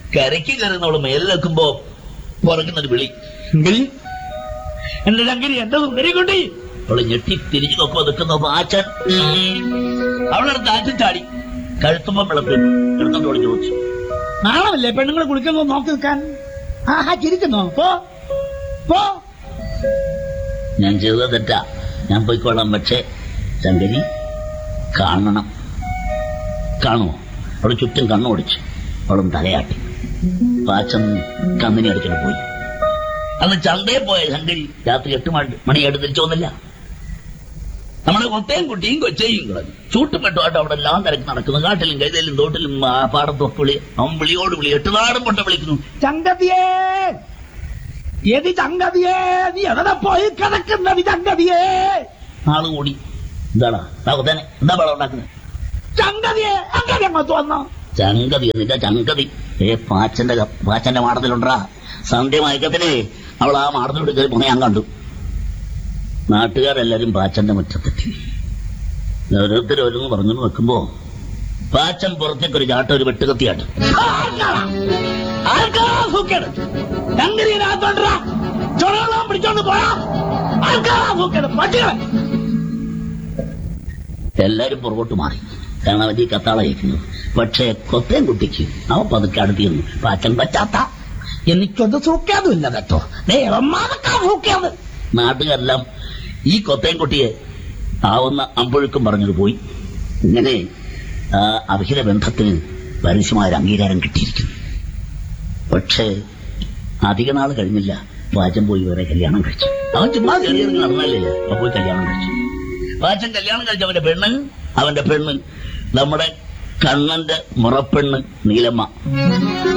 കരയ്ക്ക് കയറുന്നവള് മേലിൽ വെക്കുമ്പോ പുറകുന്നൊരു വിളി ശങ്കരി എന്റെ ശങ്കരി എന്റെ സുന്ദരി കുട്ടി അവള് ഞെട്ടി തിരിഞ്ഞു നോക്കുമ്പോ നിൽക്കുന്ന പാച്ചൻ അവളെടുത്ത് ആറ്റം ചാടി കഴുത്തുമ്പോ വിളക്ക് എടുത്തോണ്ട് ചോദിച്ചു നാളമല്ലേ പെണ്ണുങ്ങൾ കുളിക്കുന്നു നോക്കി നിൽക്കാൻ ആഹാ ചിരിക്കുന്നോ പോ പോ ഞാൻ ചെയ്തത് തെറ്റാ ഞാൻ പോയിക്കൊള്ളാം പക്ഷേ ശങ്കരി കാണണം കാണുമോ അവള് ചുറ്റും കണ്ണോടിച്ചു അവളും തലയാട്ടി പാച്ചൻ കന്നിനെ അടിച്ചിട്ട് പോയി അന്ന് ചന്തയിൽ പോയ ശങ്കരി രാത്രി എട്ട് മണി മണിയായിട്ട് തിരിച്ചു വന്നില്ല നമ്മുടെ കൊത്തയും കുട്ടിയും കൊച്ചയും കളഞ്ഞു ചൂട്ടുപെട്ടുമായിട്ട് അവിടെ എല്ലാം തിരക്ക് നടക്കുന്നു കാട്ടിലും കൈതയിലും തോട്ടിലും ആ പാടത്തും ഒക്കെ വിളി അവൻ വിളിയോട് വിളി എട്ടുനാടും പൊട്ട വിളിക്കുന്നു ചങ്കതിയേ എതി ചങ്കതിയേ നീ എവിടെ പോയി കിടക്കുന്ന ചങ്കതിയേ ആള് കൂടി എന്താടാ സാഹുദാനെ എന്താ പടം ഉണ്ടാക്കുന്നത് ചങ്കതിയെ അങ്ങനെ അങ്ങോട്ട് വന്നോ ചങ്കതി എന്നില്ല ചങ്കതി ഏ പാച്ചന്റെ ക- പാച്ചന്റെ മാടത്തിലുണ്ടാ സന്ധ്യ മയക്കത്തില് അവൾ ആ മാടത്തിലൂടെ കയറി പോണ ഞാൻ കണ്ടു നാട്ടുകാരെല്ലാരും പാച്ചന്റെ മുറ്റത്തെത്തി ഓരോരുത്തർ ഓരോന്ന് പറഞ്ഞു വെക്കുമ്പോ പാച്ചൻ പുറത്തേക്ക് ഒരു ചാട്ടം ഒരു വെട്ടുകത്തിയാട്ട് ചങ്കരിയനകത്തോണ്ടാ ചുണവെള്ളം പിടിച്ചോണ്ട് പോയാ ആൾക്കാരാ സൂക്കേട് പട്ടികളെ എല്ലാരും പുറകോട്ട് മാറി കാരണം അവര് ഈ കത്താള കേൾക്കുന്നു പക്ഷേ കൊത്തേം കുട്ടിക്ക് അവൻ പതുക്കെ അടുത്തിരുന്നു പാച്ചൻ പറ്റാത്ത എനിക്കൊന്ന് സൂക്കേതുമില്ല കേട്ടോ നേരമ്മാതൊക്കെ സൂക്കേത് നാട്ടുകാരെല്ലാം ഈ കൊത്തയും കുട്ടിയെ ആവുന്ന അമ്പൊഴുക്കും പറഞ്ഞത് പോയി ഇങ്ങനെ ആ അവിഹിത ബന്ധത്തിന് പരസ്യമായ ഒരു അംഗീകാരം കിട്ടിയിരിക്കുന്നു പക്ഷേ അധിക നാൾ കഴിഞ്ഞില്ല പാച്ചൻ പോയി വേറെ കല്യാണം കഴിച്ചു അവൻ ചുമ്മാ ചെറിയ നടന്നല്ലേ അവൻ പോയി കല്യാണം കഴിച്ചു പാച്ചൻ കല്യാണം കഴിച്ച അവന്റെ പെണ്ണ് അവന്റെ പെണ്ണ് നമ്മുടെ കണ്ണന്റെ മുറപ്പെണ്ണ് നീലമ്മ